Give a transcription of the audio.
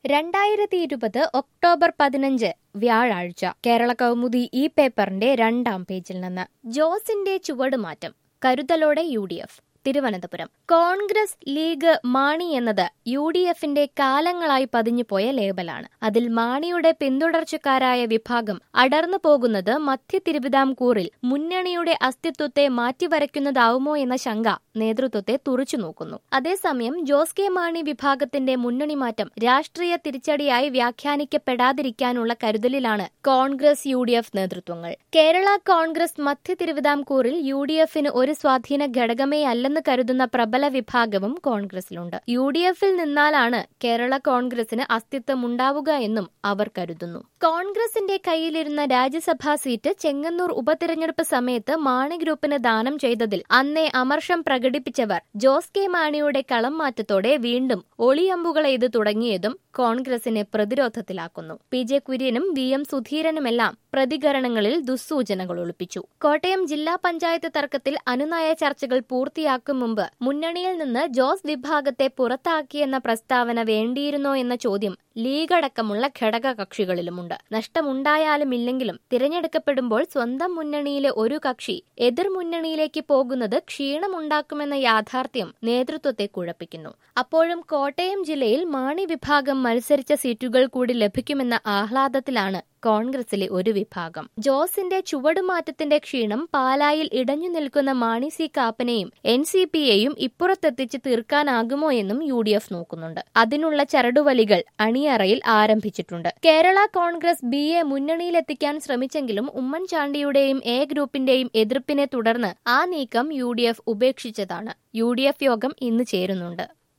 രണ്ടായിരത്തി ഇരുപത് ഒക്ടോബർ പതിനഞ്ച് വ്യാഴാഴ്ച കേരള കൗമുദി ഈ പേപ്പറിന്റെ രണ്ടാം പേജിൽ നിന്ന് ജോസിന്റെ ചുവടുമാറ്റം കരുതലോടെ U D F Thiruvananthapuram Congress League Mani എന്നത് യു ഡി എഫിന്റെ കാലങ്ങളായി പതിഞ്ഞുപോയ ലേബലാണ് അതിൽ മാണിയുടെ പിന്തുടർച്ചക്കാരായ വിഭാഗം അടർന്നു പോകുന്നത് മധ്യ തിരുവിതാംകൂറിൽ മുന്നണിയുടെ അസ്തിത്വത്തെ മാറ്റിവരയ്ക്കുന്നതാവുമോ എന്ന ശങ്ക നേതൃത്വത്തെ തുറച്ചു നോക്കുന്നു അതേസമയം ജോസ് കെ മാണി വിഭാഗത്തിന്റെ മുന്നണി മാറ്റം രാഷ്ട്രീയ തിരിച്ചടിയായി വ്യാഖ്യാനിക്കപ്പെടാതിരിക്കാനുള്ള കരുതലിലാണ് കോൺഗ്രസ് യു ഡി എഫ് നേതൃത്വങ്ങൾ കേരള കോൺഗ്രസ് മധ്യ തിരുവിതാംകൂറിൽ യു ഡി എഫിന് ഒരു സ്വാധീന ഘടകമേ അല്ലെന്ന് കരുതുന്ന പ്രബല വിഭാഗവും കോൺഗ്രസിലുണ്ട് യു ഡി എഫിൽ നിന്നാലാണ് കേരള കോൺഗ്രസിന് അസ്തിത്വമുണ്ടാവുക എന്നും അവർ കരുതുന്നു കോൺഗ്രസിന്റെ കയ്യിലിരുന്ന രാജ്യസഭാ സീറ്റ് ചെങ്ങന്നൂർ ഉപതിരഞ്ഞെടുപ്പ് സമയത്ത് മാണി ഗ്രൂപ്പിന് ദാനം ചെയ്തതിൽ അന്നേ അമർഷം പ്രകടിപ്പിച്ചവർ ജോസ് കെ മാണിയുടെ കളം മാറ്റത്തോടെ വീണ്ടും ഒളിയമ്പുകൾ എയ്ത് തുടങ്ങിയതും കോൺഗ്രസിനെ പ്രതിരോധത്തിലാക്കുന്നു പി ജെ കുര്യനും വി എം സുധീരനുമെല്ലാം പ്രതികരണങ്ങളിൽ ദുസ്സൂചനകൾ ഒളിപ്പിച്ചു കോട്ടയം ജില്ലാ പഞ്ചായത്ത് തർക്കത്തിൽ അനുനയ ചർച്ചകൾ പൂർത്തിയാക്കും മുമ്പ് മുന്നണിയിൽ നിന്ന് ജോസ് വിഭാഗത്തെ പുറത്താക്കിയെന്ന പ്രസ്താവന വേണ്ടിയിരുന്നോ എന്ന ചോദ്യം ലീഗടക്കമുള്ള ഘടക കക്ഷികളിലുമുണ്ട് നഷ്ടമുണ്ടായാലും ഇല്ലെങ്കിലും തിരഞ്ഞെടുക്കപ്പെടുമ്പോൾ സ്വന്തം മുന്നണിയിലെ ഒരു കക്ഷി എതിർ മുന്നണിയിലേക്ക് പോകുന്നത് ക്ഷീണമുണ്ടാക്കുമെന്ന യാഥാർത്ഥ്യം നേതൃത്വത്തെ കുഴപ്പിക്കുന്നു അപ്പോഴും കോട്ടയം ജില്ലയിൽ മാണി വിഭാഗം മത്സരിച്ച സീറ്റുകൾ കൂടി ലഭിക്കുമെന്ന ആഹ്ലാദത്തിലാണ് കോൺഗ്രസിലെ ഒരു വിഭാഗം ജോസിന്റെ ചുവടുമാറ്റത്തിന്റെ ക്ഷീണം പാലായിൽ ഇടഞ്ഞു നിൽക്കുന്ന മാണി സി കാപ്പനെയും എൻ സി പിയെയും ഇപ്പുറത്തെത്തിച്ച് തീർക്കാനാകുമോ എന്നും യു ഡി എഫ് നോക്കുന്നുണ്ട് അതിനുള്ള ചരടുവലികൾ അണിയറയിൽ ആരംഭിച്ചിട്ടുണ്ട് കേരള കോൺഗ്രസ് ബി എ മുന്നണിയിലെത്തിക്കാൻ ശ്രമിച്ചെങ്കിലും ഉമ്മൻചാണ്ടിയുടെയും എ ഗ്രൂപ്പിന്റെയും എതിർപ്പിനെ തുടർന്ന് ആ നീക്കം യു ഡി എഫ് ഉപേക്ഷിച്ചതാണ് യു ഡി എഫ് യോഗം ഇന്ന് ചേരുന്നുണ്ട്